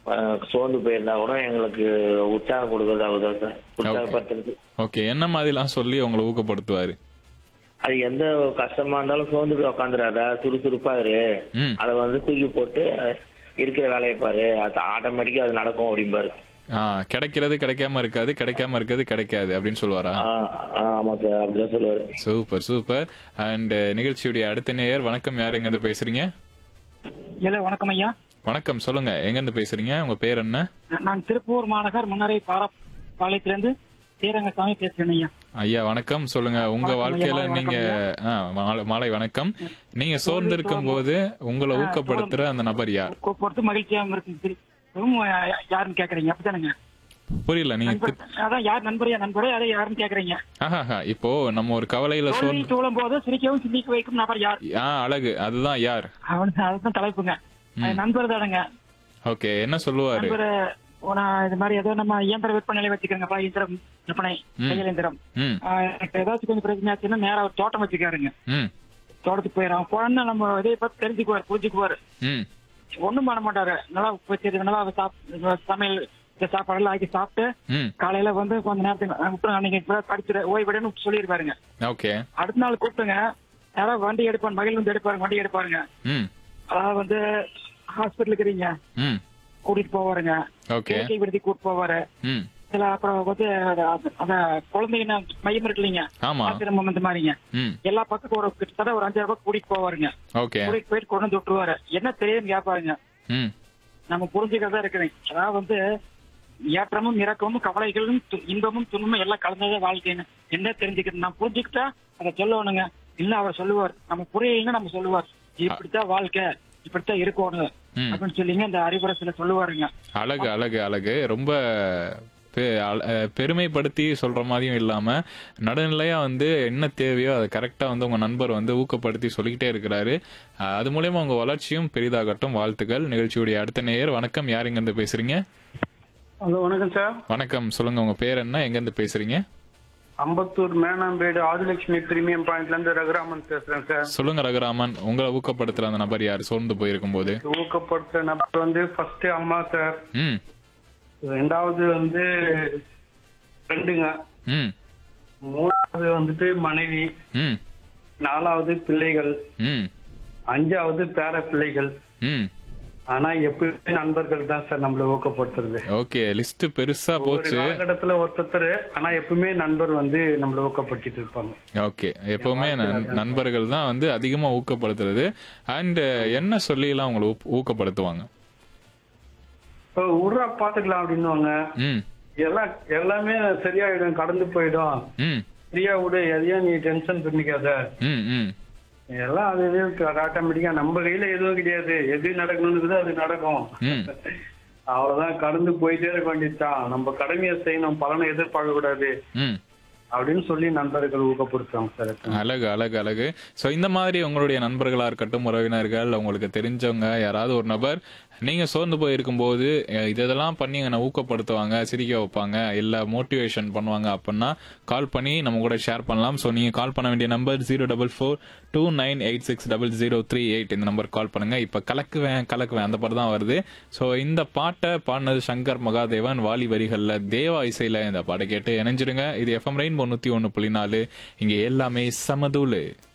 அஹ், சோர்ந்து போயிருந்தா கூட எங்களுக்கு உற்சாகம் கொடுக்கறது அவர்தான் சார் உற்சாகப்படுத்துறது ஓகே என்ன மாதிரிலாம் சொல்லி உங்களை ஊக்கப்படுத்துவாரு அது எந்த கஷ்டமா இருந்தாலும் சோர்ந்து போய் உட்காந்துடாத சுறுசுறுப்பா இரு ம் அதை வந்து தூக்கி போட்டு அஹ், இருக்கிற வேலையை பாரு அது ஆட்டோமேட்டிக்கா அது நடக்கும் அப்படிம்பாரு ஆ கிடைக்கிறது கிடைக்காம இருக்காது கிடைக்காம இருக்கிறது கிடைக்காது அப்படின்னு சொல்லுவாரா ஆ, ஆ, ஆமா சார் அப்படிதான் சொல்லுவாரு சூப்பர் சூப்பர் அண்ட் நிகழ்ச்சியுடைய அடுத்த நேயர் வணக்கம் யார் எங்க இருந்து பேசுறீங்க ஹலோ வணக்கம் ஐயா வணக்கம் சொல்லுங்க எங்க இருந்து பேசுறீங்க உங்க பேர் என்ன நான் திருப்பூர் மாநகர் மன்னரை பாரா பாளையத்திலிருந்து ஸ்ரீரங்கசாமி பேசுறேன் ஐயா ஐயா வணக்கம் சொல்லுங்க உங்க வணக்கம் வாழ்க்கையில ஐயா, நீங்க ஆ, மாலை- மாலை வணக்கம் நீங்க சோர்ந்து இருக்கும் போது உங்களை ஊக்கப்படுத்துற அந்த நபர் யார் கொ- பொறுத்து மகிழ்ச்சியாக இருக்கு சரி. ரொம்ப யா- யாருன்னு கேக்குறீங்க அப்படித்தானுங்க புரியல நீங்க நண்பர் அதான் யார் நண்பரையா நண்பரே அதை யாருன்னு கேக்குறீங்க ஆஹா இப்போ நம்ம ஒரு கவலையில சோர்ந்து தோல்வியில் தூளும் போது சிரிக்கவும் சிந்திக்க வைக்கும் நபர் யார் ஆ அழகு அதுதான் யார் அவன் அதுதான் தலைப்புங்க அது நண்பர் தானுங்க ஓகே என்ன சொல்லுவாரு நண்பர் நான் இது மாதிரி ஏதோ நம்ம இயந்திர விற்பனை வச்சுக்கிறேங்கப்பா இயந்திரம் விற்பனை தையல் இயந்திரம் ம் ஆஹ் எனக்கு ஏதாச்சும் கொஞ்சம் பிரச்சனை ஆச்சுன்னா நேரா ஒரு தோட்டம் வச்சுக்காருங்க ம் தோட்டத்துக்கு போயிடும் குழந்தை நம்ம இதை பத்தி தெரிஞ்சுக்குவார் புரிஞ்சுக்குவார் ம் ஒண்ணும் பண்ண மாட்டாரு நல்லா சரி நல்லா சாப்~ சமையல் இந்த சாப்பாடெல்லாம் ஆக்கி சாப்பிட்டு ம் காலையில வந்து கொஞ்ச நேரத்துக்கு அஹ் விட்டுருங்க அன்னைக்கு இப்ப படிச்சுட்டு ஓய்விடன்னு சொல்லிருப்பாருங்க ஓகே அடுத்த நாள் கூப்பிட்டுங்க யாராவது வண்டி எடுப்பாரு மகிழ் வந்து எடுப்பாரு வண்டி எடுப்பாருங்க ம் அதாவது வந்து ஹாஸ்பிட்டல் இருக்கிறீங்க ம் கூட்டிட்டு போவாருங்க ஓகே இயற்கை விடுதி கூட்டிட்டு போவாரு ம் சில அப்புறம் வந்து அந்த- அந்த குழந்தைங்க மையம் இருக்கு இல்லைங்க ஆமா ஆசிரமம் இந்த மாதிரிங்க ம் எல்லா பக்கத்துக்கும் ஒரு கிட்டத்தட்ட ஒரு அஞ்சாயிரம் ரூபாய் கூட்டிட்டு போவாருங்க ஓகே கூட்டிட்டு போயிட்டு கொண்டு வந்து விட்டுருவாரு என்ன தெரியுதுன்னு கேட்பாருங்க ம் நம்ம புரிஞ்சுக்கிறதா இருக்குதுங்க அதாவது வந்து ஏற்றமும் இறக்கமும் கவலைகளும் து- இன்பமும் துன்பமும் எல்லாம் கலந்ததே வாழ்க்கைங்க என்ன தெரிஞ்சுக்கிறது நான் புரிஞ்சுக்கிட்டா அதை சொல்லணுங்க இல்ல அவர் சொல்லுவார் நம்ம புரியலைன்னா நம்ம சொல்லுவார் இப்படித்தான் வாழ்க்கை இப்படித்தான் இருக்கணும் ம். அப்படின்னு சொல்லிங்க இந்த அறிவுரை சில சொல்லுவாருங்க அழகு அழகு அழகு ரொம்ப பெ- அழ- அஹ் பெருமைப்படுத்தி சொல்ற மாதிரியும் இல்லாம நடுநிலையா வந்து என்ன தேவையோ அதை கரெக்டா வந்து உங்க நண்பர் வந்து ஊக்கப்படுத்தி சொல்லிக்கிட்டே இருக்கிறாரு அஹ் அது மூலயமா உங்க வளர்ச்சியும் பெரிதாகட்டும் வாழ்த்துக்கள் நிகழ்ச்சியுடைய அடுத்த நேயர் வணக்கம் யார் எங்க இருந்து பேசுறீங்க ஹலோ வணக்கம் சார் வணக்கம் சொல்லுங்க உங்க பேர் என்ன எங்க இருந்து பேசுறீங்க அம்பத்தூர் மேனாம்பேடு ஆதிலட்சுமி பிரீமியம் பாயிண்ட்ல இருந்து ரகுராமன் பேசுறேன் சார் சொல்லுங்க ரகுராமன் உங்களை ஊக்கப்படுத்துற அந்த நபர் யார் சோர்ந்து போயிருக்கும் போது ஊக்கப்படுத்த நபர் வந்து ஃபர்ஸ்ட் அம்மா சார் ம் ரெண்டாவது வந்து ஃப்ரெண்டுங்க ம் மூணாவது வந்துட்டு மனைவி ம் நாலாவது பிள்ளைகள் ம் அஞ்சாவது பேர பிள்ளைகள் ம் ஆனா எப்பயுமே நண்பர்கள் தான் சார் நம்மள ஊக்கப்படுத்துறது ஓகே லிஸ்ட் பெருசா ஒரு போச்சு காலகட்டத்துல ஒருத்தர் ஆனா எப்பவுமே நண்பர் வந்து நம்மள ஊக்கப்படுத்திட்டு இருப்பாங்க ஓகே எப்பவுமே நண்- நண்பர்கள் தான் வந்து அதிகமா ஊக்கப்படுத்துறது அண்ட் என்ன சொல்லிலாம் உங்களை ஊப்- ஊக்கப்படுத்துவாங்க இப்போ உர்ரா பாத்துக்கலாம் அப்படின்னுவாங்க ம் எல்லாம் எல்லாமே சரியாயிடும் கடந்து போயிடும் ம் ஃப்ரீயா விடு எதையும் நீ டென்ஷன் பண்ணிக்காத ம் ம் எல்லாம் அது இது ஆட்டோமேட்டிக்கா நம்ம கையில எதுவும் கிடையாது எது நடக்கணும்னு அது நடக்கும் ம் அவ்வளவுதான் கடந்து போயிட்டே இருக்க வேண்டியதுதான் நம்ம கடமையை செய்யணும் பலனை எதிர்பார்க்க கூடாது ம் அப்படின்னு சொல்லி நண்பர்கள் ஊக்கப்படுத்துவாங்க சார் எப்பவுமே. அழகு அழகு அழகு ஸோ இந்த மாதிரி உங்களுடைய நண்பர்களா இருக்கட்டும் உறவினர்கள் உங்களுக்கு தெரிஞ்சவங்க யாராவது ஒரு நபர் நீங்க சோர்ந்து போயிருக்கும் போது அஹ், இது இதெல்லாம் பண்ணி என்னை ஊக்கப்படுத்துவாங்க சிரிக்க வைப்பாங்க இல்ல மோட்டிவேஷன் பண்ணுவாங்க அப்படின்னா கால் பண்ணி நம்ம கூட ஷேர் பண்ணலாம் ஸோ நீங்க கால் பண்ண வேண்டிய number zero double four two nine eight six double zero three eight இந்த நம்பர் கால் பண்ணுங்க இப்ப கலக்குவேன் கலக்குவேன் அந்த பாட்டு தான் வருது ஸோ இந்த பாட்டை பாடினது சங்கர் மகாதேவன் வாலி வரிகள்ல தேவா இசையில இந்த பாட்டை கேட்டு இணைஞ்சிருங்க இது எஃப்எம் ரெயின் தொண்ணூத்தி ஒன்னு புள்ளி நாலு இங்க எல்லாமே சமதூளு